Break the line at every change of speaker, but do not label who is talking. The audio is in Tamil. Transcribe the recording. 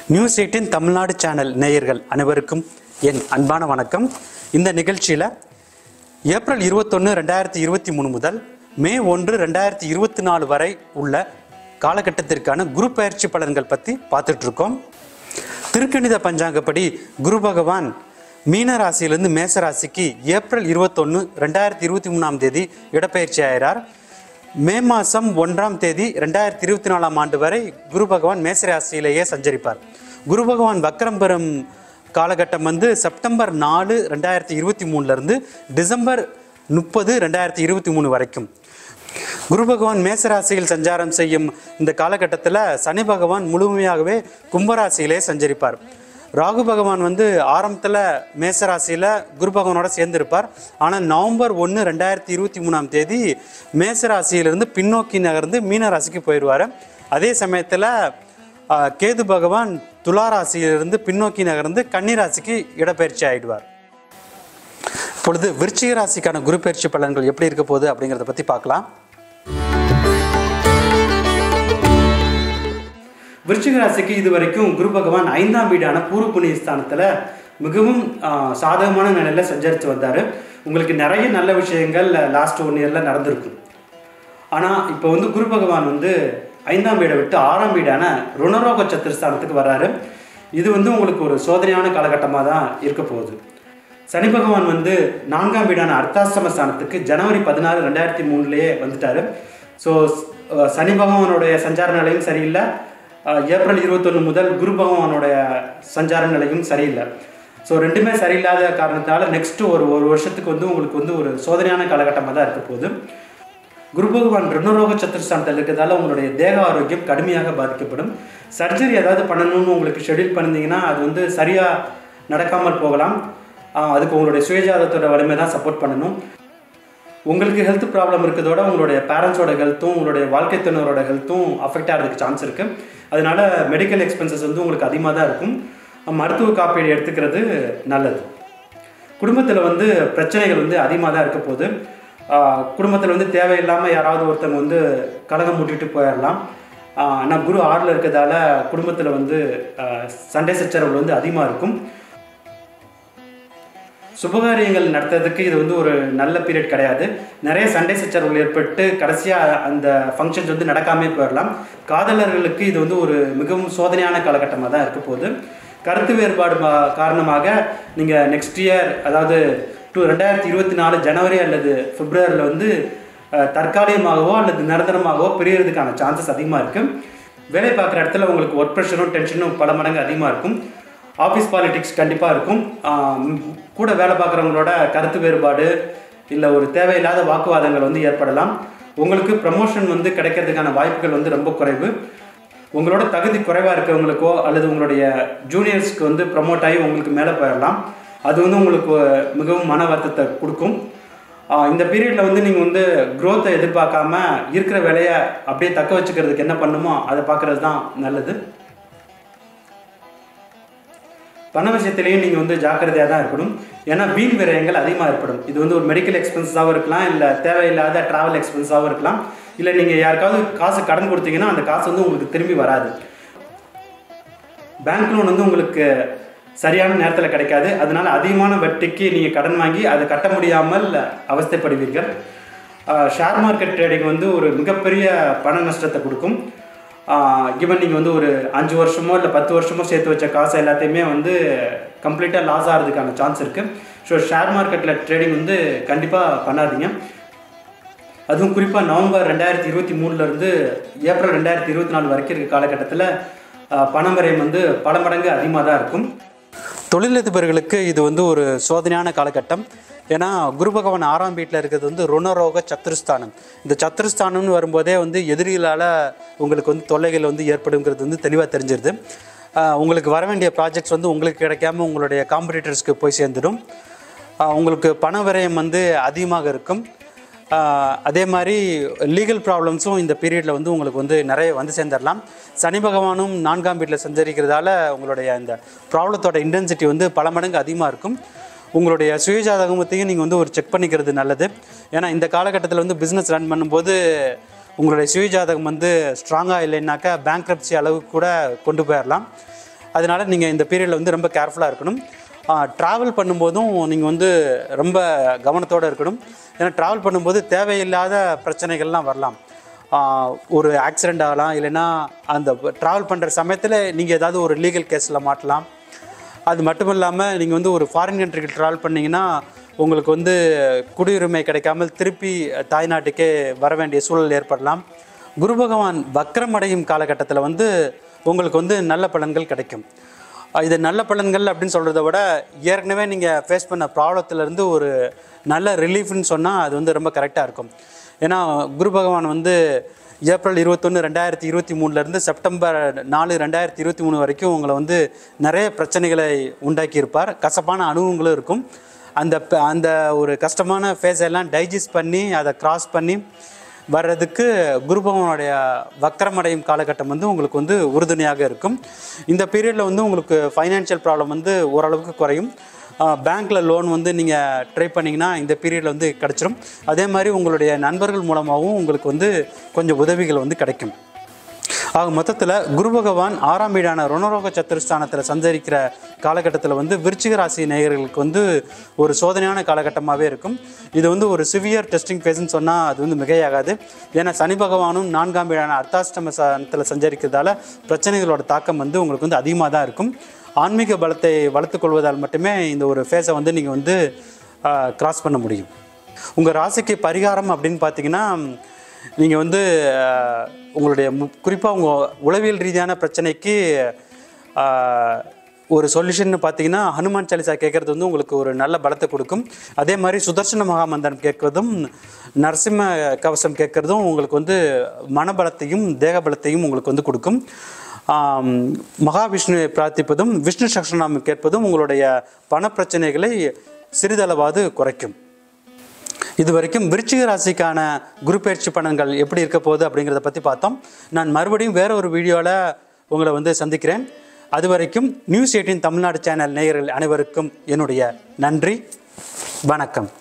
நியூஸ் எயிட்டின் தமிழ்நாடு சேனல் நேயர்கள் அனைவருக்கும் என் அன்பான வணக்கம் இந்த நிகழ்ச்சியில் ஏப்ரல் இருபத்தொன்று ரெண்டாயிரத்தி இருபத்தி மூணு முதல் மே ஒன்று ரெண்டாயிரத்தி இருபத்தி நாலு வரை உள்ள காலகட்டத்திற்கான குரு பயிற்சி பலன்கள் பற்றி பார்த்துட்டு இருக்கோம் திருக்கணித பஞ்சாங்கப்படி குரு பகவான் மீன ராசியிலிருந்து மேச ராசிக்கு ஏப்ரல் இருபத்தொன்று ரெண்டாயிரத்தி இருபத்தி மூணாம் தேதி இடப்பெயர்ச்சி ஆகிறார் மே மாதம் ஒன்றாம் தேதி ரெண்டாயிரத்தி இருபத்தி நாலாம் ஆண்டு வரை குரு பகவான் மேச ராசியிலேயே சஞ்சரிப்பார் குரு பகவான் வக்கரம் பெறும் காலகட்டம் வந்து செப்டம்பர் நாலு ரெண்டாயிரத்தி இருபத்தி மூணுலேருந்து டிசம்பர் முப்பது ரெண்டாயிரத்தி இருபத்தி மூணு வரைக்கும் குரு பகவான் மேசராசியில் சஞ்சாரம் செய்யும் இந்த காலகட்டத்தில் சனி பகவான் முழுமையாகவே கும்பராசியிலே சஞ்சரிப்பார் ராகு பகவான் வந்து ஆரம்பத்தில் மேசராசியில் குரு பகவானோட சேர்ந்திருப்பார் ஆனால் நவம்பர் ஒன்று ரெண்டாயிரத்தி இருபத்தி மூணாம் தேதி மேசராசியிலிருந்து பின்னோக்கி நகர்ந்து மீன ராசிக்கு போயிடுவார் அதே சமயத்தில் கேது பகவான் துலா ராசியிலிருந்து பின்னோக்கி நகர்ந்து கன்னி ராசிக்கு இடப்பெயர்ச்சி ஆயிடுவார் இப்பொழுது விருச்சிக ராசிக்கான குரு பயிற்சி பலன்கள் எப்படி இருக்க போகுது அப்படிங்கிறத பற்றி பார்க்கலாம் விருச்சிக ராசிக்கு இது வரைக்கும் குரு பகவான் ஐந்தாம் வீடான பூர்வ புண்ணிய ஸ்தானத்தில் மிகவும் ஆஹ், சாதகமான நிலையில் சஞ்சரித்து வந்தார் உங்களுக்கு நிறைய நல்ல விஷயங்கள் லாஸ்ட் ஒன் இயரில் நடந்திருக்கும் ஆனால் இப்போ வந்து குரு பகவான் வந்து ஐந்தாம் வீடை விட்டு ஆறாம் வீடான ருணரோக சத்துருஸ்தானத்துக்கு வர்றாரு இது வந்து உங்களுக்கு ஒரு சோதனையான காலகட்டமாக தான் இருக்க போகுது சனி பகவான் வந்து நான்காம் வீடான அர்த்தாசிரம ஸ்தானத்துக்கு ஜனவரி பதினாறு ரெண்டாயிரத்தி மூணுலேயே வந்துட்டாரு ஸோ சனி பகவானுடைய சஞ்சார நிலையும் சரியில்லை அஹ், ஏப்ரல் இருபத்தொன்று முதல் குரு பகவானுடைய சஞ்சார நிலையும் சரியில்லை ஸோ ரெண்டுமே சரியில்லாத காரணத்தால் நெக்ஸ்ட் ஒரு ஒரு வருஷத்துக்கு வந்து உங்களுக்கு வந்து ஒரு சோதனையான காலகட்டமாக தான் இருக்க போகுது குரு பகவான் ருணரோக சத்துருஸ்தானத்தில் இருக்கிறதால உங்களுடைய தேக ஆரோக்கியம் கடுமையாக பாதிக்கப்படும் சர்ஜரி ஏதாவது பண்ணணும்னு உங்களுக்கு ஷெட்யூல் பண்ணிருந்தீங்கன்னா அது வந்து சரியாக நடக்காமல் போகலாம் ஆஹ் அதுக்கு உங்களுடைய சுயஜாதத்தோட வலிமை தான் சப்போர்ட் பண்ணணும் உங்களுக்கு ஹெல்த் ப்ராப்ளம் இருக்கிறதோட உங்களுடைய பேரண்ட்ஸோட ஹெல்த்தும் உங்களுடைய வாழ்க்கை துணைவரோட ஹெல்த்தும் அஃபெக்ட் ஆகிறதுக்கு சான்ஸ் இருக்குது அதனால மெடிக்கல் எக்ஸ்பென்சஸ் வந்து உங்களுக்கு அதிகமாக தான் இருக்கும் மருத்துவ காப்பீடு எடுத்துக்கிறது நல்லது குடும்பத்தில் வந்து பிரச்சனைகள் வந்து அதிகமாக தான் இருக்க போகுது குடும்பத்தில் வந்து தேவையில்லாமல் யாராவது ஒருத்தவங்க வந்து கலகம் மூட்டிட்டு போயிடலாம் ஆனால் குரு ஆறில் இருக்கிறதால குடும்பத்தில் வந்து ஆஹ், சண்டை சச்சரவுகள் வந்து அதிகமாக இருக்கும் சுபகாரியங்கள் நடத்துறதுக்கு இது வந்து ஒரு நல்ல பீரியட் கிடையாது நிறைய சண்டை சச்சரவுகள் ஏற்பட்டு கடைசியாக அந்த ஃபங்க்ஷன்ஸ் வந்து நடக்காமே போயிடலாம் காதலர்களுக்கு இது வந்து ஒரு மிகவும் சோதனையான காலகட்டமாக தான் இருக்க போகுது கருத்து வேறுபாடு மா- காரணமாக நீங்கள் நெக்ஸ்ட் இயர் அதாவது டூ ரெண்டாயிரத்தி இருபத்தி நாலு ஜனவரி அல்லது பிப்ரவரியில் வந்து அஹ், தற்காலிகமாகவோ அல்லது நிரந்தரமாகவோ பிரியறதுக்கான சான்சஸ் அதிகமாக இருக்குது வேலை பார்க்குற இடத்துல உங்களுக்கு ஒர்க் ப்ரெஷரும் டென்ஷனும் பல மடங்கு அதிகமாக இருக்கும் ஆஃபீஸ் பாலிடிக்ஸ் கண்டிப்பாக இருக்கும் ஆம், கூட வேலை பார்க்குறவங்களோட கருத்து வேறுபாடு இல்லை ஒரு தேவையில்லாத வாக்குவாதங்கள் வந்து ஏற்படலாம் உங்களுக்கு ப்ரமோஷன் வந்து கிடைக்கிறதுக்கான வாய்ப்புகள் வந்து ரொம்ப குறைவு உங்களோட தகுதி குறைவாக இருக்கவங்களுக்கோ அல்லது உங்களுடைய ஜூனியர்ஸ்க்கு வந்து ப்ரமோட் ஆகி உங்களுக்கு மேலே போயிடலாம் அது வந்து உங்களுக்கு மிகவும் மன வருத்தத்தை கொடுக்கும் ஆஹ் இந்த பீரியடில் வந்து நீங்கள் வந்து க்ரோத்தை எதிர்பார்க்காம இருக்கிற வேலையை அப்படியே தக்க வச்சுக்கிறதுக்கு என்ன பண்ணுமோ அதை பார்க்குறது தான் நல்லது பண விஷயத்திலையும் நீங்கள் வந்து ஜாக்கிரதையாக தான் இருக்கணும் ஏன்னா வீண் விரயங்கள் அதிகமாக ஏற்படும் இது வந்து ஒரு மெடிக்கல் எக்ஸ்பென்ஸாகவும் இருக்கலாம் இல்லை தேவையில்லாத ட்ராவல் எக்ஸ்பென்ஸாகவும் இருக்கலாம் இல்லை நீங்கள் யாருக்காவது காசு கடன் கொடுத்தீங்கன்னா அந்த காசு வந்து உங்களுக்கு திரும்பி வராது பேங்க் லோன் வந்து உங்களுக்கு சரியான நேரத்தில் கிடைக்காது அதனால அதிகமான வட்டிக்கு நீங்கள் கடன் வாங்கி அதை கட்ட முடியாமல் அவஸ்தைப்படுவீர்கள் ஷேர் மார்க்கெட் ட்ரேடிங் வந்து ஒரு மிகப்பெரிய பண நஷ்டத்தை கொடுக்கும் ஈவன் நீங்கள் வந்து ஒரு அஞ்சு வருஷமோ இல்லை பத்து வருஷமோ சேர்த்து வச்ச காசு எல்லாத்தையுமே வந்து கம்ப்ளீட்டாக லாஸ் ஆகிறதுக்கான சான்ஸ் இருக்குது ஸோ ஷேர் மார்க்கெட்டில் ட்ரேடிங் வந்து கண்டிப்பாக பண்ணாதீங்க அதுவும் குறிப்பாக நவம்பர் ரெண்டாயிரத்தி இருபத்தி மூணுலேருந்து ஏப்ரல் ரெண்டாயிரத்தி இருபத்தி நாலு வரைக்கும் இருக்க காலகட்டத்தில் பணம் விரயம் வந்து பல மடங்கு அதிகமாக தான் இருக்கும் தொழிலதிபர்களுக்கு இது வந்து ஒரு சோதனையான காலகட்டம் ஏன்னா குரு பகவான் ஆறாம் வீட்டில் இருக்கிறது வந்து ருணரோக சத்துருஸ்தானம் இந்த சத்துருஸ்தானம்னு வரும்போதே வந்து எதிரிகளால் உங்களுக்கு வந்து தொல்லைகள் வந்து ஏற்படுங்கிறது வந்து தெளிவாக தெரிஞ்சிருது ஆஹ் உங்களுக்கு வர வேண்டிய ப்ராஜெக்ட்ஸ் வந்து உங்களுக்கு கிடைக்காம உங்களுடைய காம்படிட்டர்ஸ்க்கு போய் சேர்ந்துடும் ஆஹ் உங்களுக்கு பண விரயம் வந்து அதிகமாக இருக்கும் ஆஹ் அதே மாதிரி லீகல் ப்ராப்ளம்ஸும் இந்த பீரியடில் வந்து உங்களுக்கு வந்து நிறைய வந்து சேர்ந்துடலாம் சனி பகவானும் நான்காம் வீட்டில் சஞ்சரிக்கிறதால உங்களுடைய இந்த ப்ராப்ளத்தோட இன்டென்சிட்டி வந்து பல மடங்கு அதிகமாக இருக்கும் உங்களுடைய சுயஜாதகமத்தையும் நீங்கள் வந்து ஒரு செக் பண்ணிக்கிறது நல்லது ஏன்னா இந்த காலகட்டத்தில் வந்து பிஸ்னஸ் ரன் பண்ணும்போது உங்களுடைய சுயஜாதகம் வந்து ஸ்ட்ராங்காக இல்லைன்னாக்கா பேங்க்ரப்சி அளவுக்கு கூட கொண்டு போயிடலாம் அதனால் நீங்கள் இந்த பீரியடில் வந்து ரொம்ப கேர்ஃபுல்லாக இருக்கணும் ட்ராவல் பண்ணும்போதும் நீங்கள் வந்து ரொம்ப கவனத்தோடு இருக்கணும் ஏன்னா ட்ராவல் பண்ணும்போது தேவையில்லாத பிரச்சனைகள்லாம் வரலாம் ஆஹ் ஒரு ஆக்சிடெண்ட் ஆகலாம் இல்லைன்னா அந்த ட்ராவல் பண்ணுற சமயத்தில் நீங்கள் ஏதாவது ஒரு லீகல் கேஸில் மாட்டலாம் அது மட்டும் இல்லாமல் நீங்கள் வந்து ஒரு ஃபாரின் கண்ட்ரிக்கு ட்ராவல் பண்ணீங்கன்னா உங்களுக்கு வந்து குடியுரிமை கிடைக்காமல் திருப்பி தாய்நாட்டுக்கே வர வேண்டிய சூழல் ஏற்படலாம் குரு பகவான் வக்ரமடையும் காலகட்டத்தில் வந்து உங்களுக்கு வந்து நல்ல பலன்கள் கிடைக்கும் அஹ் இது நல்ல பலன்கள் அப்படின்னு சொல்கிறத விட ஏற்கனவே நீங்கள் ஃபேஸ் பண்ண ப்ராப்ளத்துலேருந்து ஒரு நல்ல ரிலீஃப்னு சொன்னால் அது வந்து ரொம்ப கரெக்டாக இருக்கும் ஏன்னா குரு பகவான் வந்து ஏப்ரல் இருபத்தொன்று ரெண்டாயிரத்தி இருபத்தி மூணுலேருந்து செப்டம்பர் நாலு ரெண்டாயிரத்தி இருபத்தி மூணு வரைக்கும் உங்களை வந்து நிறைய பிரச்சனைகளை உண்டாக்கியிருப்பார் கசப்பான அனுபவங்களும் இருக்கும் அந்த ப- அந்த ஒரு கஷ்டமான ஃபேஸ் எல்லாம் டைஜஸ்ட் பண்ணி அதை கிராஸ் பண்ணி வர்றதுக்கு குரு பகவானுடைய வக்கரமடையும் காலகட்டம் வந்து உங்களுக்கு வந்து உறுதுணையாக இருக்கும் இந்த பீரியடில் வந்து உங்களுக்கு ஃபைனான்ஷியல் ப்ராப்ளம் வந்து ஓரளவுக்கு குறையும் பேங்க்கில் லோன் வந்து நீங்கள் ட்ரை பண்ணிங்கன்னா இந்த பீரியடில் வந்து கிடச்சிரும் அதே மாதிரி உங்களுடைய நண்பர்கள் மூலமாகவும் உங்களுக்கு வந்து கொஞ்சம் உதவிகள் வந்து கிடைக்கும் ஆக மொத்தத்தில் குரு பகவான் ஆறாம் வீடான ருணரோக சத்துருஸ்தானத்தில் சஞ்சரிக்கிற காலகட்டத்தில் வந்து விருச்சிக ராசி நேயர்களுக்கு வந்து ஒரு சோதனையான காலகட்டமாகவே இருக்கும் இது வந்து ஒரு சிவியர் டெஸ்டிங் ஃபேஸ்ன்னு சொன்னால் அது வந்து மிகையாகாது ஏன்னா சனி பகவானும் நான்காம் வீடான அர்த்தாஷ்டம ஸ்தானத்தில் சஞ்சரிக்கிறதால பிரச்சனைகளோட தாக்கம் வந்து உங்களுக்கு வந்து அதிகமாக தான் இருக்கும் ஆன்மீக பலத்தை வளர்த்துக் கொள்வதால் மட்டுமே இந்த ஒரு ஃபேஸை வந்து நீங்கள் வந்து கிராஸ் பண்ண முடியும் உங்கள் ராசிக்கு பரிகாரம் அப்படின்னு பார்த்தீங்கன்னா நீங்கள் வந்து அஹ், உங்களுடைய குறிப்பாக உங்கள் உளவியல் ரீதியான பிரச்சனைக்கு அஹ், ஒரு சொல்யூஷன் பார்த்தீங்கன்னா ஹனுமான் சாலிசா கேட்குறது வந்து உங்களுக்கு ஒரு நல்ல பலத்தை கொடுக்கும் அதே மாதிரி சுதர்சன மகாமந்திரம் கேட்கறதும் நரசிம்ம கவசம் கேட்கறதும் உங்களுக்கு வந்து மனபலத்தையும் தேக பலத்தையும் உங்களுக்கு வந்து கொடுக்கும் ஆம், மகாவிஷ்ணுவை பிரார்த்திப்பதும் விஷ்ணு சக்ஷநாமம் கேட்பதும் உங்களுடைய பணப்பிரச்சனைகளை சிறிதளவாவது குறைக்கும் இது வரைக்கும் விருச்சிக ராசிக்கான குரு பயிற்சி பலன்கள் எப்படி இருக்க போகுது அப்படிங்கிறத பற்றி பார்த்தோம் நான் மறுபடியும் வேற ஒரு வீடியோவில் உங்களை வந்து சந்திக்கிறேன் அது வரைக்கும் நியூஸ் எயிட்டின் தமிழ்நாடு சேனல் நேயர்கள் அனைவருக்கும் என்னுடைய நன்றி வணக்கம்